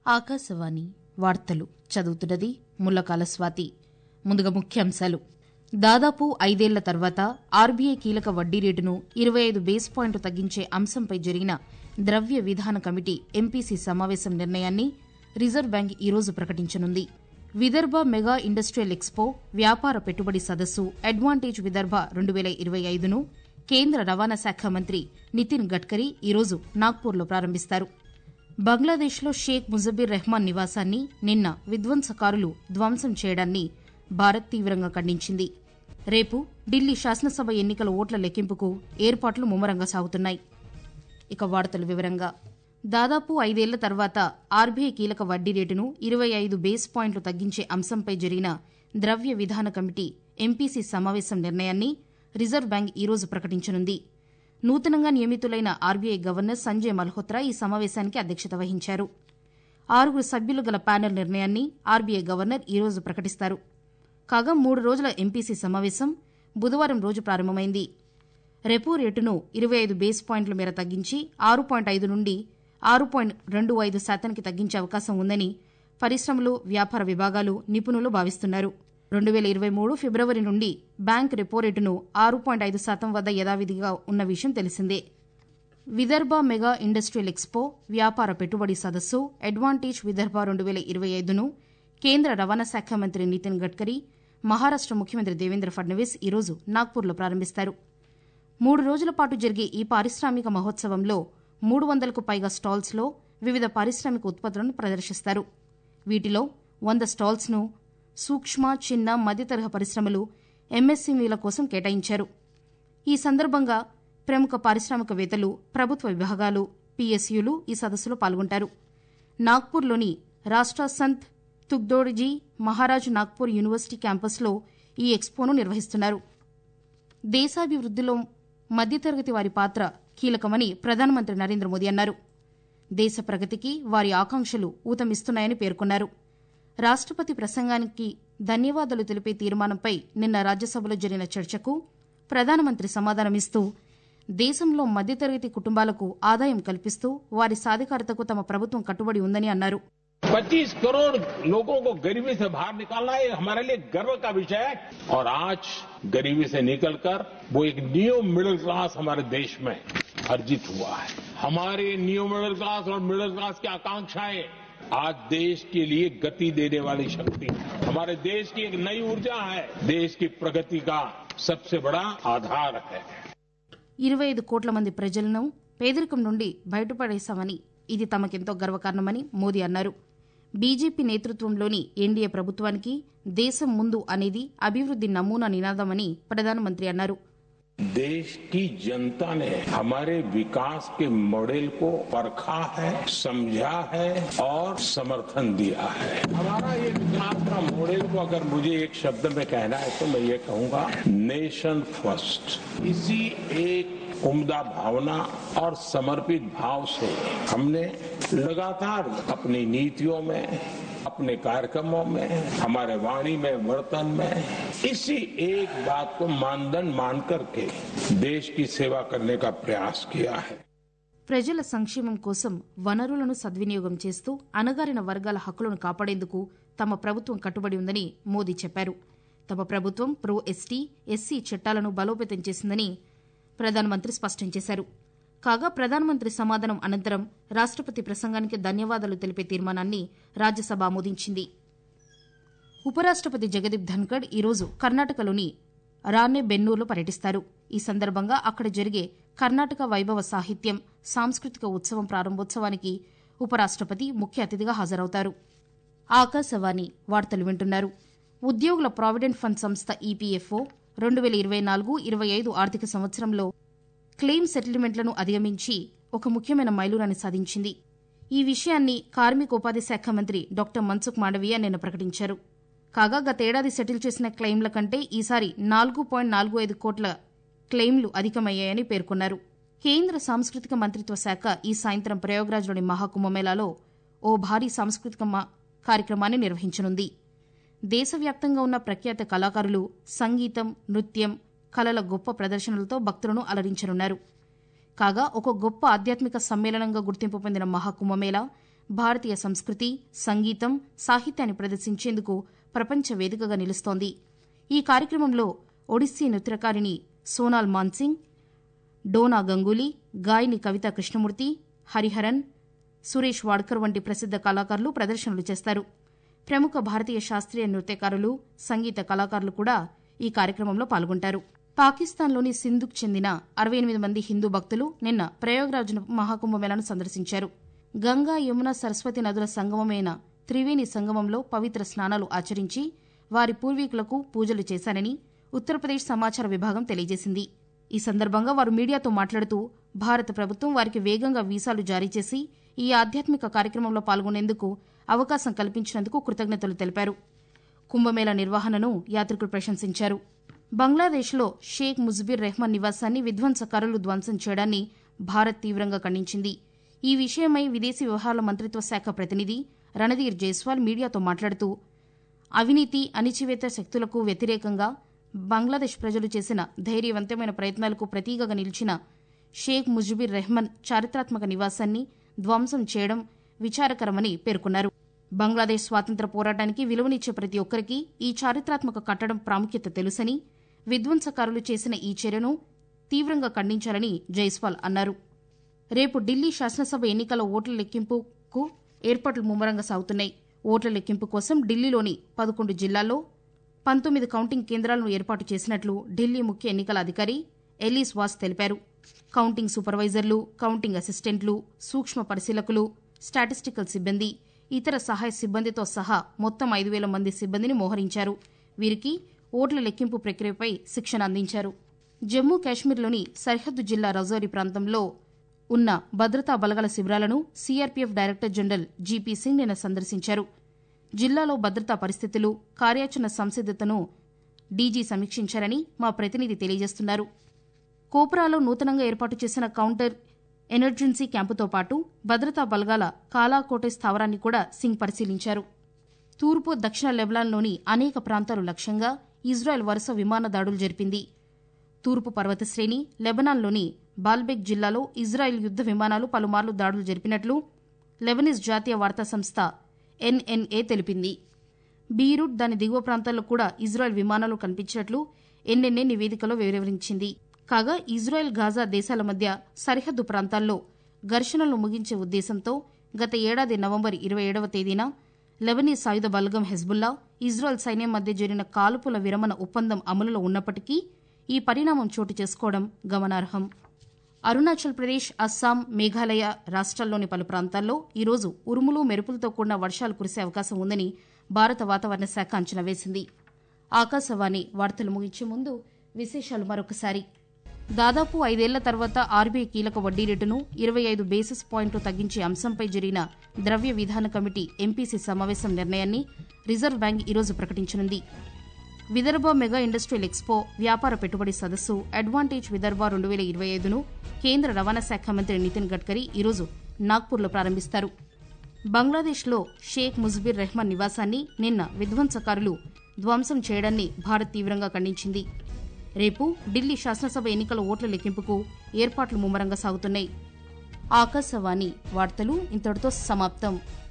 ఆకాశవాణి వార్తలు చదువుతున్నది ముల్లకాల స్వాతి ముందుగా ముఖ్యాంశాలు దాదాపు ఐదేళ్ల తర్వాత ఆర్బీఐ కీలక వడ్డీ రేటును ఇరవై ఐదు బేస్ పాయింట్లు తగ్గించే అంశంపై జరిగిన ద్రవ్య విధాన కమిటీ ఎంపీసీ సమావేశం నిర్ణయాన్ని రిజర్వ్ బ్యాంక్ ఈరోజు ప్రకటించనుంది విదర్భ మెగా ఇండస్ట్రియల్ ఎక్స్పో వ్యాపార పెట్టుబడి సదస్సు అడ్వాంటేజ్ విదర్భ రెండు వేల ఇరవై ఐదును కేంద్ర రవాణా శాఖ మంత్రి నితిన్ గడ్కరీ ఈరోజు నాగ్పూర్లో ప్రారంభిస్తారు బంగ్లాదేశ్లో షేక్ ముజబిర్ రెహమాన్ నివాసాన్ని నిన్న విధ్వంసకారులు ధ్వంసం చేయడాన్ని భారత్ తీవ్రంగా ఖండించింది రేపు ఢిల్లీ శాసనసభ ఎన్నికల ఓట్ల లెక్కింపుకు ఏర్పాట్లు ముమ్మరంగా సాగుతున్నాయి ఇక వార్తల వివరంగా దాదాపు ఐదేళ్ల తర్వాత ఆర్బీఐ కీలక వడ్డీ రేటును ఇరవై ఐదు బేస్ పాయింట్లు తగ్గించే అంశంపై జరిగిన ద్రవ్య విధాన కమిటీ ఎంపీసీ సమావేశం నిర్ణయాన్ని రిజర్వ్ బ్యాంక్ ఈరోజు ప్రకటించనుంది నూతనంగా నియమితులైన ఆర్బీఐ గవర్నర్ సంజయ్ మల్హోత్రా ఈ సమావేశానికి అధ్యక్షత వహించారు ఆరుగురు సభ్యులు గల ప్యానెల్ నిర్ణయాన్ని ఆర్బీఐ గవర్నర్ ఈరోజు ప్రకటిస్తారు కాగా మూడు రోజుల ఎంపీసీ సమావేశం బుధవారం రోజు ప్రారంభమైంది రెపో రేటును ఇరవై ఐదు బేస్ పాయింట్ల మేర తగ్గించి ఆరు పాయింట్ ఐదు నుండి ఆరు పాయింట్ రెండు ఐదు శాతానికి తగ్గించే అవకాశం ఉందని పరిశ్రమలు వ్యాపార విభాగాలు నిపుణులు భావిస్తున్నారు రెండు వేల ఇరవై మూడు ఫిబ్రవరి నుండి బ్యాంక్ రెపో రేటును ఆరు పాయింట్ ఐదు శాతం వద్ద యథావిధిగా ఉన్న విషయం తెలిసిందే విదర్భ మెగా ఇండస్ట్రియల్ ఎక్స్పో వ్యాపార పెట్టుబడి సదస్సు అడ్వాంటేజ్ విదర్భ రెండు వేల ఇరవై ఐదును కేంద్ర రవాణా శాఖ మంత్రి నితిన్ గడ్కరీ మహారాష్ట ముఖ్యమంత్రి దేవేంద్ర ఫడ్నవీస్ ఈరోజు నాగ్పూర్లో ప్రారంభిస్తారు మూడు రోజుల పాటు జరిగే ఈ పారిశ్రామిక మహోత్సవంలో మూడు వందలకు పైగా స్టాల్స్లో వివిధ పారిశ్రామిక ఉత్పత్తులను ప్రదర్శిస్తారు వీటిలో వంద స్టాల్స్ను సూక్ష్మ చిన్న మధ్యతరహా పరిశ్రమలు ఎంఎస్ఎంఈల కోసం కేటాయించారు ఈ సందర్భంగా ప్రముఖ పారిశ్రామికవేత్తలు ప్రభుత్వ విభాగాలు పీఎస్యూలు ఈ సదస్సులో పాల్గొంటారు నాగ్పూర్లోని రాష్ట్ర సంత్ తుగ్దోడ్జీ మహారాజ్ నాగ్పూర్ యూనివర్సిటీ క్యాంపస్లో ఈ ఎక్స్పోను నిర్వహిస్తున్నారు దేశాభివృద్దిలో మధ్యతరగతి వారి పాత్ర కీలకమని ప్రధానమంత్రి నరేంద్ర మోదీ అన్నారు దేశ ప్రగతికి వారి ఆకాంక్షలు ఊతమిస్తున్నాయని పేర్కొన్నారు రాష్టపతి ప్రసంగానికి ధన్యవాదాలు తెలిపే తీర్మానంపై నిన్న రాజ్యసభలో జరిగిన చర్చకు ప్రధానమంత్రి సమాధానమిస్తూ దేశంలో మధ్యతరగతి కుటుంబాలకు ఆదాయం కల్పిస్తూ వారి సాధికారతకు తమ ప్రభుత్వం కట్టుబడి ఉందని అన్నారు 25 करोड़ लोगों को गरीबी से बाहर निकालना ये हमारे लिए गर्व का विषय है और आज गरीबी से निकलकर वो एक न्यू मिडिल क्लास हमारे देश में अर्जित हुआ है हमारे न्यू मिडिल क्लास और मिडिल क्लास की आकांक्षाएं आज देश के लिए गति देने वाली शक्ति है हमारे देश की एक नई ऊर्जा है देश की प्रगति का सबसे बड़ा आधार है ఇరవై ఐదు కోట్ల మంది ప్రజలను పేదరికం నుండి బయటపడేశామని ఇది తమకెంతో గర్వకారణమని మోదీ అన్నారు బీజేపీ నేతృత్వంలోని ఎన్డీఏ ప్రభుత్వానికి దేశం ముందు అనేది అభివృద్ది నమూనా నినాదమని ప్రధానమంత్రి అన్నారు देश की जनता ने हमारे विकास के मॉडल को परखा है समझा है और समर्थन दिया है हमारा ये विकास का मॉडल को अगर मुझे एक शब्द में कहना है तो मैं ये कहूंगा नेशन फर्स्ट इसी एक उम्दा भावना और समर्पित भाव से हमने लगातार अपनी नीतियों में अपने कार्यक्रमों में हमारे वाणी में वर्तन में इसी एक बात को मानदंड मान करके देश की सेवा करने का प्रयास किया है ప్రజల సంక్షేమం కోసం వనరులను సద్వినియోగం చేస్తూ అణగారిన వర్గాల హక్కులను కాపాడేందుకు తమ ప్రభుత్వం కట్టుబడి ఉందని మోదీ చెప్పారు తమ ప్రభుత్వం ప్రో ఎస్టీ ఎస్సీ చట్టాలను బలోపేతం చేసిందని ప్రధానమంత్రి స్పష్టం చేశారు కాగా ప్రధానమంత్రి సమాధానం అనంతరం రాష్టపతి ప్రసంగానికి ధన్యవాదాలు తెలిపే తీర్మానాన్ని రాజ్యసభ ఆమోదించింది ఉపరాష్టపతి జగదీప్ ధన్కడ్ ఈరోజు కర్ణాటకలోని రాణెబెన్నూరులో పర్యటిస్తారు ఈ సందర్భంగా అక్కడ జరిగే కర్ణాటక వైభవ సాహిత్యం సాంస్కృతిక ఉత్సవం ప్రారంభోత్సవానికి ఉపరాష్టపతి ముఖ్య అతిథిగా హాజరవుతారు ఆకాశవాణి వార్తలు వింటున్నారు ఉద్యోగుల ప్రావిడెంట్ ఫండ్ సంస్థ ఈపీఎఫ్ఓ రెండు వేల ఇరవై నాలుగు ఇరవై ఐదు ఆర్థిక సంవత్సరంలో క్లెయిమ్ సెటిల్మెంట్లను అధిగమించి ఒక ముఖ్యమైన మైలురాన్ని సాధించింది ఈ విషయాన్ని కార్మికోపాధి శాఖ మంత్రి డాక్టర్ మన్సుఖ్ మాండవీయ నిన్న ప్రకటించారు కాగా గతేడాది సెటిల్ చేసిన క్లెయిమ్ల కంటే ఈసారి నాలుగు పాయింట్ నాలుగు ఐదు కోట్ల క్లెయిమ్లు అధికమయ్యాయని పేర్కొన్నారు కేంద్ర సాంస్కృతిక మంత్రిత్వ శాఖ ఈ సాయంత్రం ప్రయోగరాజ్లోని మహాకుంభమేళాలో ఓ భారీ సాంస్కృతిక కార్యక్రమాన్ని నిర్వహించనుంది దేశవ్యాప్తంగా ఉన్న ప్రఖ్యాత కళాకారులు సంగీతం నృత్యం కళల గొప్ప ప్రదర్శనలతో భక్తులను అలరించనున్నారు కాగా ఒక గొప్ప ఆధ్యాత్మిక సమ్మేళనంగా గుర్తింపు పొందిన మహాకుంభమేళా భారతీయ సంస్కృతి సంగీతం సాహిత్యాన్ని ప్రదర్శించేందుకు ప్రపంచ వేదికగా నిలుస్తోంది ఈ కార్యక్రమంలో ఒడిస్సీ నృత్యకారిణి సోనాల్ మాన్సింగ్ డోనా గంగూలీ గాయని కవిత కృష్ణమూర్తి హరిహరన్ సురేష్ వాడ్కర్ వంటి ప్రసిద్ధ కళాకారులు ప్రదర్శనలు చేస్తారు ప్రముఖ భారతీయ శాస్త్రీయ నృత్యకారులు సంగీత కళాకారులు కూడా ఈ కార్యక్రమంలో పాల్గొంటారు పాకిస్తాన్లోని సింధుకు చెందిన అరవై ఎనిమిది మంది హిందూ భక్తులు నిన్న ప్రయోగరాజ్ మహాకుంభమేళాను సందర్శించారు గంగా యమున సరస్వతి నదుల సంగమమైన త్రివేణి సంగమంలో పవిత్ర స్నానాలు ఆచరించి వారి పూర్వీకులకు పూజలు చేశారని ఉత్తరప్రదేశ్ సమాచార విభాగం తెలియజేసింది ఈ సందర్భంగా వారు మీడియాతో మాట్లాడుతూ భారత ప్రభుత్వం వారికి వేగంగా వీసాలు జారీ చేసి ఈ ఆధ్యాత్మిక కార్యక్రమంలో పాల్గొనేందుకు అవకాశం కల్పించినందుకు కృతజ్ఞతలు తెలిపారు కుంభమేళా నిర్వహణను యాత్రికులు ప్రశంసించారు బంగ్లాదేశ్లో షేక్ ముజ్బిర్ రెహమాన్ నివాసాన్ని విధ్వంసకారులు ధ్వంసం చేయడాన్ని భారత్ తీవ్రంగా ఖండించింది ఈ విషయమై విదేశీ వ్యవహారాల మంత్రిత్వ శాఖ ప్రతినిధి రణధీర్ జైస్వాల్ మీడియాతో మాట్లాడుతూ అవినీతి అణిచివేత శక్తులకు వ్యతిరేకంగా బంగ్లాదేశ్ ప్రజలు చేసిన ధైర్యవంతమైన ప్రయత్నాలకు ప్రతీకగా నిలిచిన షేక్ ముజిబిర్ రెహమాన్ చారిత్రాత్మక నివాసాన్ని ధ్వంసం చేయడం విచారకరమని పేర్కొన్నారు బంగ్లాదేశ్ స్వాతంత్ర పోరాటానికి విలువనిచ్చే ప్రతి ఒక్కరికి ఈ చారిత్రాత్మక కట్టడం ప్రాముఖ్యత తెలుసని విధ్వంసకారులు చేసిన ఈ చర్యను తీవ్రంగా ఖండించాలని జైస్వాల్ అన్నారు రేపు ఢిల్లీ శాసనసభ ఎన్నికల ఓట్ల లెక్కింపుకు ఏర్పాట్లు ముమ్మరంగా సాగుతున్నాయి ఓట్ల లెక్కింపు కోసం ఢిల్లీలోని పదకొండు జిల్లాల్లో పంతొమ్మిది కౌంటింగ్ కేంద్రాలను ఏర్పాటు చేసినట్లు ఢిల్లీ ముఖ్య ఎన్నికల అధికారి ఎలీస్ వాస్ తెలిపారు కౌంటింగ్ సూపర్వైజర్లు కౌంటింగ్ అసిస్టెంట్లు సూక్ష్మ పరిశీలకులు స్టాటిస్టికల్ సిబ్బంది ఇతర సహాయ సిబ్బందితో సహా మొత్తం ఐదు వేల మంది సిబ్బందిని మోహరించారు వీరికి ఓట్ల లెక్కింపు ప్రక్రియపై శిక్షణ అందించారు జమ్మూ కాశ్మీర్లోని సరిహద్దు జిల్లా రజౌరి ప్రాంతంలో ఉన్న భద్రతా బలగాల శిబిరాలను CRPF director general G P Singh నిన్న సందర్శించారు జిల్లాలో భద్రతా పరిస్థితులు కార్యాచరణ సంసిద్దతను డీజీ సమీక్షించారని మా ప్రతినిధి తెలియజేస్తున్నారు కోపురాలో నూతనంగా ఏర్పాటు చేసిన కౌంటర్ ఎమర్జెన్సీ క్యాంపుతో పాటు భద్రతా బలగాల కాలాకోటే స్థావరాన్ని కూడా సింగ్ పరిశీలించారు తూర్పు దక్షిణ లెబనాన్లోని అనేక ప్రాంతాలు లక్ష్యంగా ఇజ్రాయెల్ వరుస విమాన దాడులు జరిపింది తూర్పు పర్వత శ్రేణి లెబనాన్లోని బాల్బెక్ జిల్లాలో ఇజ్రాయెల్ యుద్ద విమానాలు పలుమార్లు దాడులు జరిపినట్లు లెబనీస్ జాతీయ వార్తా సంస్థ ఎన్ఎన్ఏ తెలిపింది బీరూట్ దాని దిగువ ప్రాంతాల్లో కూడా ఇజ్రాయెల్ విమానాలు కనిపించినట్లు ఎన్ఎన్ఏ నివేదికలో వివరించింది కాగా ఇజ్రాయెల్ గాజా దేశాల మధ్య సరిహద్దు ప్రాంతాల్లో ఘర్షణలు ముగించే ఉద్దేశంతో గత ఏడాది నవంబర్ ఇరవై ఏడవ తేదీన లెబనీస్ సాయుధ బలగం హెజ్బుల్లా ఇజ్రాయెల్ సైన్యం మధ్య జరిగిన కాల్పుల విరమణ ఒప్పందం అమలులో ఉన్నప్పటికీ ఈ పరిణామం చోటు చేసుకోవడం గమనార్హం అరుణాచల్ ప్రదేశ్ అస్సాం మేఘాలయ రాష్ట్రాల్లోని పలు ప్రాంతాల్లో ఈరోజు ఉరుములు మెరుపులతో కూడిన వర్షాలు కురిసే అవకాశం ఉందని భారత వాతావరణ శాఖ అంచనా వేసింది ఆకాశవాణి వార్తలు ముగించే ముందు విశేషాలు మరొకసారి దాదాపు ఐదేళ్ల తర్వాత ఆర్బీఐ కీలక వడ్డీ రేటును ఇరవై ఐదు బేసిస్ పాయింట్లు తగ్గించే అంశంపై జరిగిన ద్రవ్య విధాన కమిటీ ఎంపీసీ సమావేశం నిర్ణయాన్ని రిజర్వ్ బ్యాంక్ ఈరోజు ప్రకటించనుంది విదర్భ మెగా ఇండస్ట్రియల్ ఎక్స్పో వ్యాపార పెట్టుబడి సదస్సు అడ్వాంటేజ్ విదర్భ రెండు వేల ఇరవై ఐదును కేంద్ర రవాణా శాఖ మంత్రి నితిన్ గడ్కరీ ఈరోజు నాగ్పూర్లో ప్రారంభిస్తారు బంగ్లాదేశ్లో షేక్ ముజ్బిర్ రెహమాన్ నివాసాన్ని నిన్న విధ్వంసకారులు ధ్వంసం చేయడాన్ని భారత్ తీవ్రంగా ఖండించింది రేపు ఢిల్లీ శాసనసభ ఎన్నికల ఓట్ల లెక్కింపుకు ఏర్పాట్లు ముమ్మరంగా సాగుతున్నాయి ఆకాశవాణి వార్తలు ఇంతటితో సమాప్తం